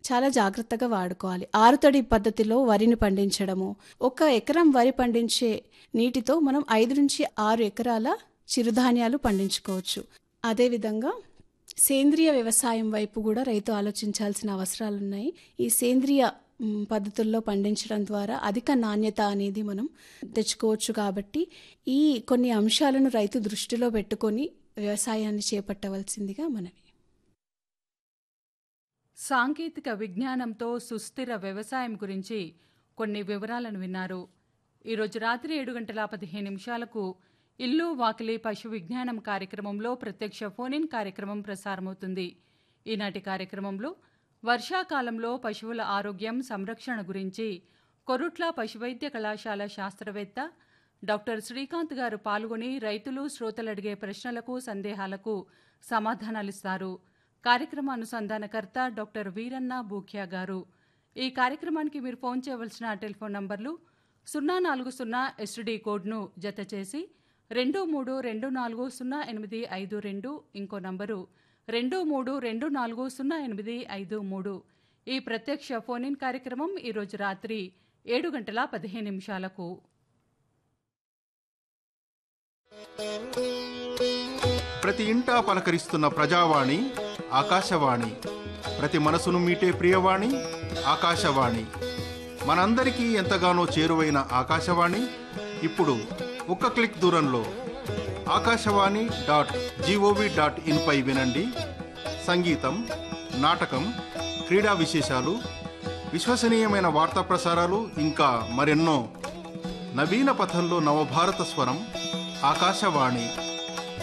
చాలా జాగ్రత్తగా వాడుకోవాలి ఆరుతడి పద్ధతిలో వరిని పండించడము ఒక ఎకరం వరి పండించే నీటితో మనం ఐదు నుంచి ఆరు ఎకరాల చిరుధాన్యాలు పండించుకోవచ్చు అదేవిధంగా సేంద్రియ వ్యవసాయం వైపు కూడా రైతు ఆలోచించాల్సిన అవసరాలు ఉన్నాయి ఈ సేంద్రియ మ్, పద్ధతుల్లో పండించడం ద్వారా అధిక నాణ్యత అనేది మనం తెచ్చుకోవచ్చు కాబట్టి ఈ కొన్ని అంశాలను రైతు దృష్టిలో పెట్టుకొని వ్యవసాయాన్ని చేపట్టవలసిందిగా మనవి సాంకేతిక విజ్ఞానంతో సుస్థిర వ్యవసాయం గురించి కొన్ని వివరాలను విన్నారు ఈరోజు రాత్రి ఏడు గంటల పదిహేను నిమిషాలకు ఇల్లు వాకిలి పశు విజ్ఞానం కార్యక్రమంలో ప్రత్యక్ష ఫోన్ కార్యక్రమం ప్రసారమవుతుంది ఈనాటి కార్యక్రమంలో వర్షాకాలంలో పశువుల ఆరోగ్యం సంరక్షణ గురించి కొరుట్ల పశువైద్య కళాశాల శాస్త్రవేత్త డాక్టర్ శ్రీకాంత్ గారు పాల్గొని రైతులు శ్రోతలు అడిగే ప్రశ్నలకు సందేహాలకు సమాధానాలిస్తారు కార్యక్రమ అనుసంధానకర్త డాక్టర్ వీరన్న బూఖ్యా గారు ఈ కార్యక్రమానికి మీరు ఫోన్ చేయవలసిన టెలిఫోన్ నంబర్లు సున్నా నాలుగు సున్నా ఎస్టీడీ కోడ్ను జత చేసి రెండు మూడు రెండు నాలుగు సున్నా ఎనిమిది ఐదు రెండు ఇంకో నంబరు రెండు మూడు రెండు నాలుగు సున్నా ఎనిమిది ఐదు మూడు ఈ ప్రత్యక్ష ఫోన్ ఇన్ కార్యక్రమం ఈరోజు రాత్రి ఏడు గంటల పదిహేను నిమిషాలకు ప్రతి ఇంటా పలకరిస్తున్న ప్రజావాణి ఆకాశవాణి ప్రతి మనసును మీటే ప్రియవాణి ఆకాశవాణి మనందరికీ ఎంతగానో చేరువైన ఆకాశవాణి ఇప్పుడు ఒక్క క్లిక్ దూరంలో ఆకాశవాణి డాట్ జీఓవి డాట్ ఇన్పై వినండి సంగీతం నాటకం క్రీడా విశేషాలు విశ్వసనీయమైన వార్తా ప్రసారాలు ఇంకా మరెన్నో నవీన పథంలో నవభారత స్వరం ఆకాశవాణి